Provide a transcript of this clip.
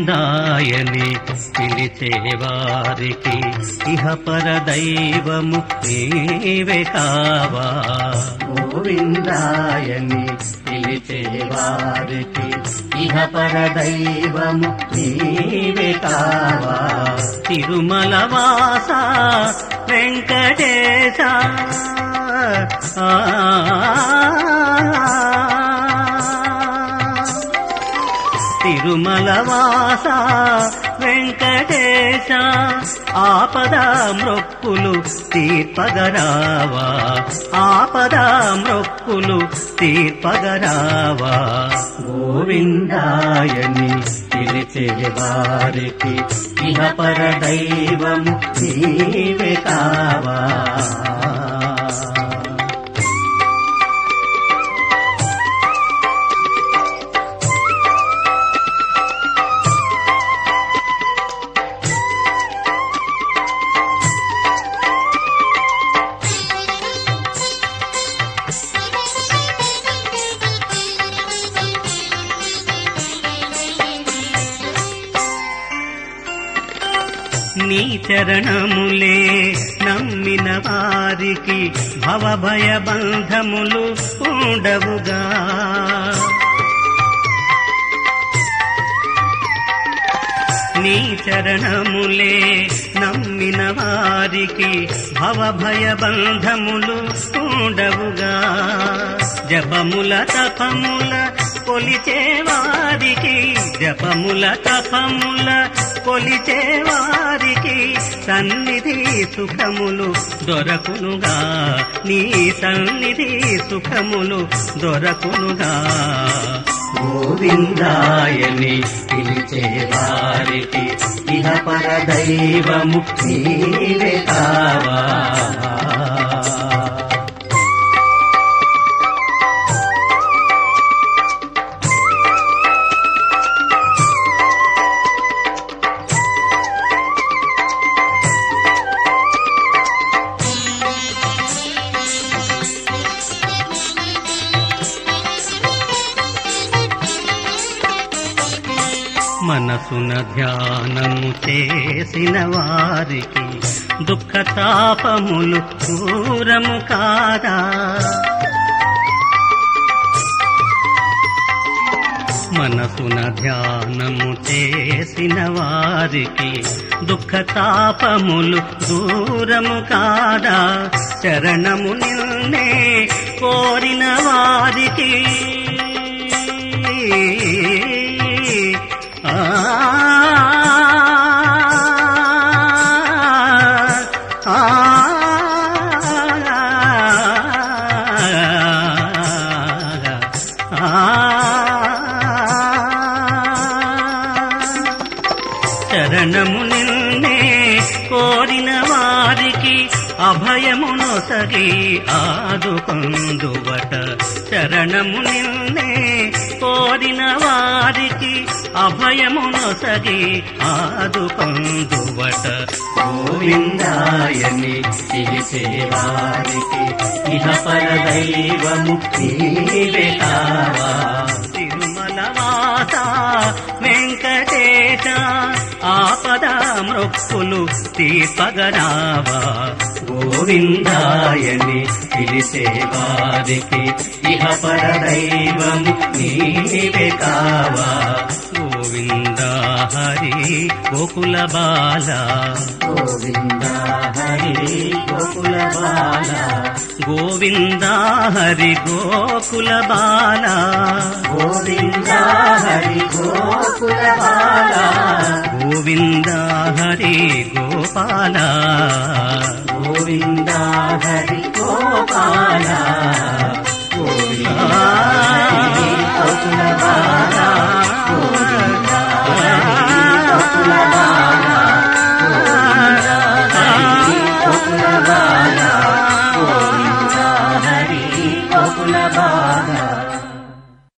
గోవిందాయని పిలిచేవారికి ఇహ పర దైవము నీవే కావా గోవిందాయని పిలిచేవారికి ఇహ పర దైవము నీవే కావా తిరుమల వాస వెంకటేశ ఆ. తిరుమల వాస వెంకటేశ ఆపద మృక్కులు తీర్పగరావా ఆపద మృక్కులు తీర్పగరావా గోవిందాయని పిలిచేవారికి ఇహ పర దైవము నీవే కావా నీ చరణములే నమ్మిన వారికి భవభయ బంధములు ఉండవుగా నీ చరణములే నమ్మిన వారికి భవభయ బంధములు ఉండవుగా జపముల తపముల కొలిచే వారికి జపముల తపముల కొలిచే వారికి సన్నిధి సుఖములు దొరకునుగా నీ సన్నిధి సుఖములు దొరకునుగా గోవిందాయని పిలిచేవారికి ఇహ పర దైవము నీవే కావా మనసున ధ్యానము చేసిన వారికి దుఃఖ తాపములు దూరము కాదా మనసున ధ్యానము చేసిన వారికి దుఃఖ తాపములు దూరము కాదా చరణము నిన్నే కోరిన వారికి ఆ శరణము నిన్నే కోరిన వారికి అభయమునొసగి ఆదుకొందువట శరణము నిన్నే కోరిన వారికి అభయమునొసగి ఆదుకొందువట గోవిందాయని పిలిచేవారికి ఇహ పర దైవము నీవే కావా తిరుమల వాస వెంకటేశ ఆపద మృక్కులు తీర్పగరావా గోవిందాయని పిలిచేవారికి ఇహ పర దైవము నీవే కావా గోవింద హరి గోకుల బాల గోవింద హరి గోకుల బాల గోవింద హరి గోకుల బాల గోవింద హరి గోకుల బాల గోవింద హరి గోపాల గోవింద హరి